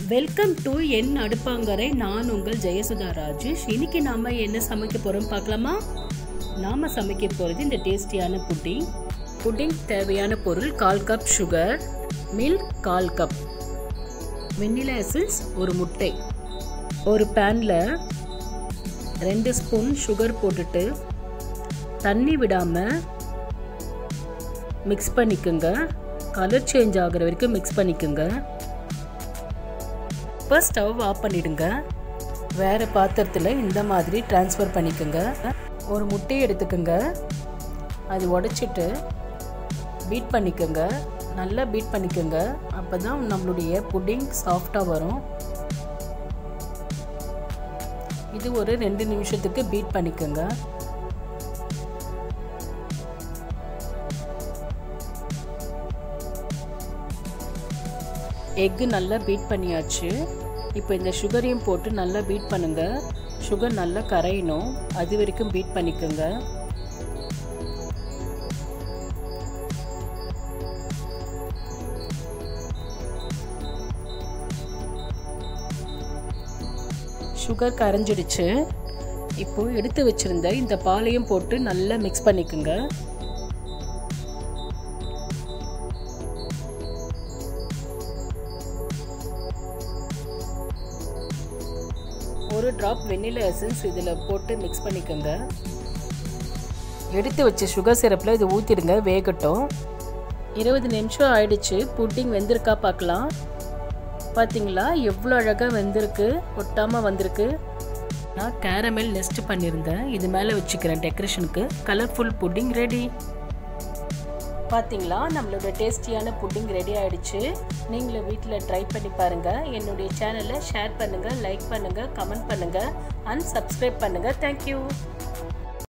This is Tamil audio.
வெல்கம் டு என் அடுப்பாங்கரை நான் உங்கள் ஜெயசுதா ராஜேஷ் இன்னைக்கு நாம என்ன சமைக்க போறோம் பார்க்கலாமா நாம சமைக்க போறது இந்த டேஸ்டியான புட்டிங் புட்டிங் தேவையான பொருள் கால் கப் சுகர் மில்க் கால் கப் வெண்ணிலா எசன்ஸ் ஒரு முட்டை ஒரு பேனில் ரெண்டு ஸ்பூன் சுகர் போட்டுட்டு தண்ணி விடாமல் மிக்ஸ் பண்ணிக்கோங்க கலர் சேஞ்ச் ஆகிற வரைக்கும் மிக்ஸ் பண்ணிக்கோங்க இப்போ ஸ்டவ் ஆஃப் பண்ணிடுங்க வேறு பாத்திரத்தில் இந்த மாதிரி ட்ரான்ஸ்ஃபர் பண்ணிக்கோங்க ஒரு முட்டையை எடுத்துக்கோங்க அது உடச்சிட்டு பீட் பண்ணிக்கோங்க நல்லா பீட் பண்ணிக்கோங்க அப்போ தான் நம்மளுடைய புட்டிங் சாஃப்டாக வரும் இது ஒரு ரெண்டு நிமிஷத்துக்கு பீட் பண்ணிக்கோங்க எக்கு நல்லா பீட் பண்ணியாச்சு இப்போ இந்த சுகரையும் போட்டு நல்லா பீட் பண்ணுங்க சுகர் நல்லா கரையணும் அது வரைக்கும் பீட் பண்ணிக்கோங்க சுகர் கரைஞ்சிடுச்சு இப்போ எடுத்து வச்சிருந்த இந்த பாலையும் போட்டு நல்லா மிக்ஸ் பண்ணிக்கோங்க ஒரு ட்ராப் வெண்ணிலா எசன்ஸ் இதில் போட்டு மிக்ஸ் பண்ணிக்கோங்க எடுத்து வச்ச சுகர் சிரப்பில் இது ஊற்றிடுங்க வேகட்டும் இருபது நிமிஷம் ஆயிடுச்சு புட்டிங் வெந்திருக்கா பார்க்கலாம் பார்த்தீங்களா எவ்வளோ அழகாக வெந்திருக்கு ஒட்டாமல் வந்திருக்கு நான் கேரமல் நெஸ்ட் பண்ணியிருந்தேன் இது மேலே வச்சுக்கிறேன் டெக்கரேஷனுக்கு கலர்ஃபுல் புட்டிங் ரெடி பார்த்தீங்களா நம்மளோட டேஸ்டியான புட்டிங் ரெடி ஆயிடுச்சு நீங்களும் வீட்டில் ட்ரை பண்ணி பாருங்கள் என்னுடைய சேனலை ஷேர் பண்ணுங்கள் லைக் பண்ணுங்கள் கமெண்ட் பண்ணுங்கள் அண்ட் சப்ஸ்கிரைப் பண்ணுங்கள் தேங்க்யூ